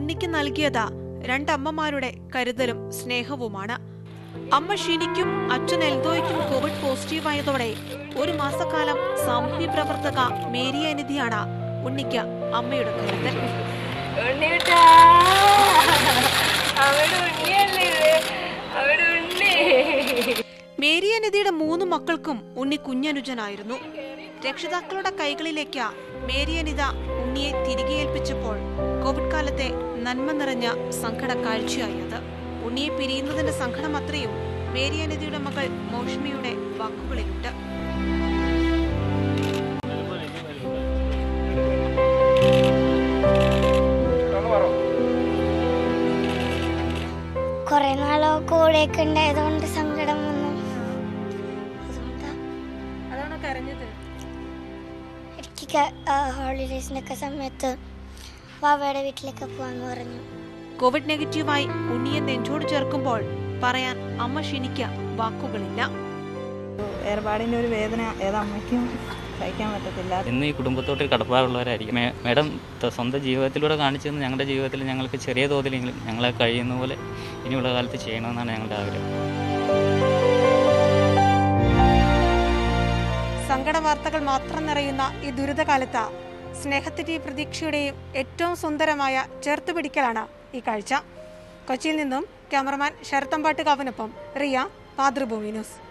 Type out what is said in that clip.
ഉണ്ണിക്ക് നൽകിയത് രണ്ടമ്മമാരുടെ കരുതലും സ്നേഹവുമാണ് അമ്മ ഷിനിക്കും അച്ഛൻ എൽദോയ്ക്കും കോവിഡ് പോസിറ്റീവായതോടെ ഒരു മാസക്കാലം സാമൂഹ്യ പ്രവർത്തക മേരി അനിധിയാണ് ഉണ്ണിക്ക് അമ്മയുടെ കരുതൽ ഉണ്ണിയേട്ടാ അവിടെ ഉണ്ണിയല്ലേ ഇത്? അവിടെ ഉണ്ണി മേരി അനിധിയുടെ മൂന്ന് മക്കൾക്കും ഉണ്ണി കുഞ്ഞനുജനായിരുന്നു രക്ഷിതാക്കളുടെ കൈകളിലേക്ക് മേരി അനിത ഉണ്ണിയെ തിരികെ ഏൽപ്പിച്ചപ്പോൾ കോവിഡ് കാലത്തെ നന്മ നിറഞ്ഞ സങ്കട കാഴ്ചയായത് ഉണ്ണിയെ പിരിയുന്നതിന്റെ സങ്കടം അത്രയും മേരി അനിതയുടെ മകൾ മൗഷ്മിയുടെ വാക്കുകളിലുണ്ട് കുറെ നാളോ കൂടെയൊക്കെ ഉണ്ടായതുകൊണ്ട് സങ്കടം വന്നു അതുകൊണ്ടാ അതാണ് കരഞ്ഞത് എനിക്ക് ഹോളിഡേസിനൊക്കെ സമയത്ത് വാവയുടെ വീട്ടിലേക്ക് പോവാന്ന് പറഞ്ഞു കോവിഡ് നെഗറ്റീവായി ഉണ്ണിയെ നെഞ്ചോട് ചേർക്കുമ്പോൾ പറയാൻ അമ്മ ഷിനിക്ക് വാക്കുകളില്ല വേർപാടിൻ്റെ ഒരു വേദന ഏതമ്മയ്ക്കും സഹിക്കാൻ പറ്റത്തില്ല ഇന്ന് ഈ കുടുംബത്തോട്ട് കടപ്പാടുള്ളവരായിരിക്കും മേ- മേഡം ത- സ്വന്തം ജീവിതത്തിലൂടെ കാണിച്ചു തന്ന ഞങ്ങളുടെ ജീവിതത്തിൽ ഞങ്ങൾക്ക് ചെറിയ തോതിലെങ്കിലും ഞങ്ങളെ കഴിയുന്ന പോലെ ഇനിയുള്ള കാലത്ത് ചെയ്യണമെന്നാണ് ഞങ്ങളുടെ ആഗ്രഹം സങ്കട വാർത്തകൾ മാത്രം നിറയുന്ന ഈ ദുരിതകാലത്ത് സ്നേഹത്തിന്റെയും പ്രതീക്ഷയുടെയും ഏറ്റവും സുന്ദരമായ ചേർത്തുപിടിക്കലാണ് ഈ കാഴ്ച കൊച്ചിയിൽ നിന്നും ക്യാമറമാൻ ശരത്തമ്പാട്ട് കാവനൊപ്പം റിയ മാതൃഭൂമി ന്യൂസ്